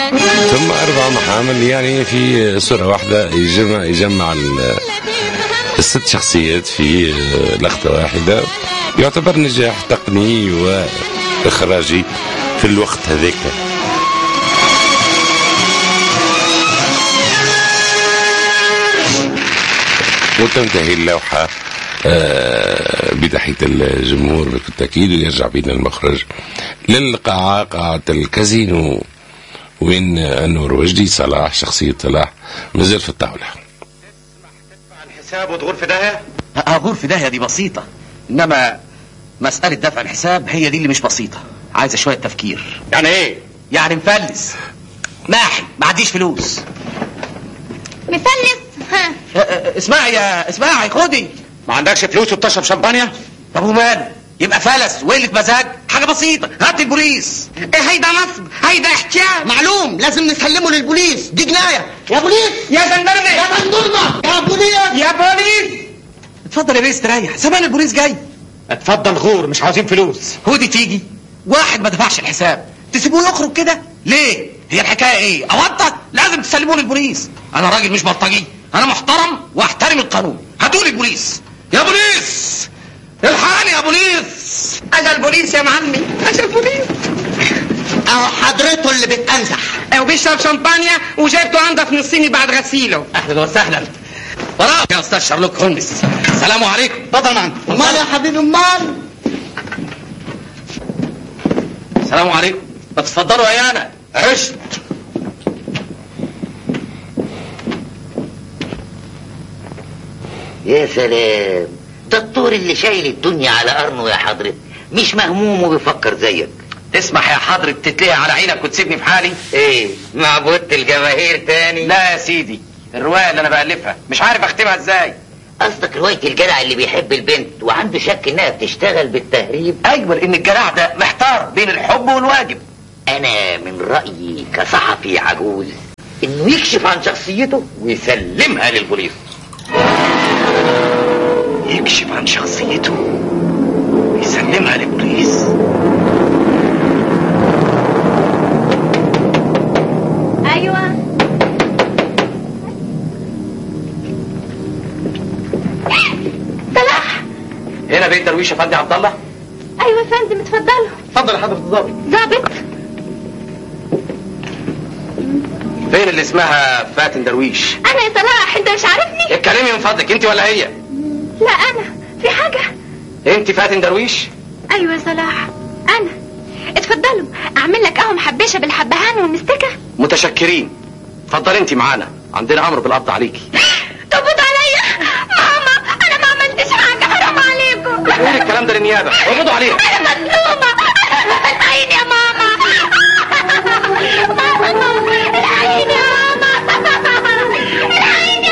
ثم أربع محامل يعني في صورة واحدة يجمع يجمع الست شخصيات في لقطة واحدة يعتبر نجاح تقني وإخراجي في الوقت هذاك وتنتهي اللوحة آه، بتحية الجمهور بالتأكيد ويرجع بنا المخرج للقاعة قاعة الكازينو وين أنور وجدي صلاح شخصية صلاح مازال في الطاولة الحساب وتغور في داهية؟ أغور في داهية دي بسيطة إنما مسألة دفع الحساب هي دي اللي مش بسيطة عايزة شوية تفكير يعني إيه؟ يعني مفلس ماحي ما عنديش فلوس مفلس ها أه، أه، اسمعي يا اسمعي خدي ما عندكش فلوس وبتشرب شمبانيا؟ طب وماله يبقى فلس وقلة مزاج حاجة بسيطة هات البوليس ايه هيدا نصب هيدا احتيال معلوم لازم نسلمه للبوليس دي جناية يا بوليس يا جندرمي يا جندرمة يا بوليس يا بوليس اتفضل يا بيه استريح زمان البوليس جاي اتفضل غور مش عاوزين فلوس هودي تيجي واحد ما دفعش الحساب تسيبوه يخرج كده ليه هي الحكايه ايه اوضح لازم تسلموه للبوليس انا راجل مش بلطجي انا محترم واحترم القانون هاتوا لي البوليس يا بوليس الحقني يا بوليس اجا البوليس يا معلمي اجا البوليس اهو حضرته اللي بتنزح وبيشرب شمبانيا وجبته انضف من الصيني بعد غسيله اهلا وسهلا وراك يا استاذ شارلوك هولمز السلام عليكم اتفضل معانا امال يا حبيبي امال السلام عليكم ما تتفضلوا يا انا عشت يا سلام ده الطور اللي شايل الدنيا على قرنه يا حضرتك مش مهموم وبيفكر زيك تسمح يا حضرة تتلهي على عينك وتسيبني في حالي ايه معبودة الجماهير تاني لا يا سيدي الرواية اللي انا بألفها مش عارف اختمها ازاي قصدك رواية الجدع اللي بيحب البنت وعنده شك انها بتشتغل بالتهريب ايوه لان الجراح ده محتار بين الحب والواجب انا من رأيي كصحفي عجوز انه يكشف عن شخصيته ويسلمها للبوليس يكشف عن شخصيته ويسلمها للبوليس ايوه صلاح هنا بيت درويش يا فندم عبد الله ايوه يا فندم اتفضلوا اتفضل يا حضرة الضابط ظابط فين اللي اسمها فاتن درويش انا يا صلاح انت مش عارفني اتكلمي من فضلك انت ولا هي لا انا في حاجه انت فاتن درويش ايوه يا صلاح انا اتفضلوا اعمل لك قهوه محبشه بالحبهان والمستكه متشكرين اتفضلي انت معانا عندنا امر بالقبض عليكي طب عليا ماما انا ما عملتش حاجه حرام عليكم قولي الكلام ده للنيابه اقبضوا عليها انا مظلومه الحقيني يا ماما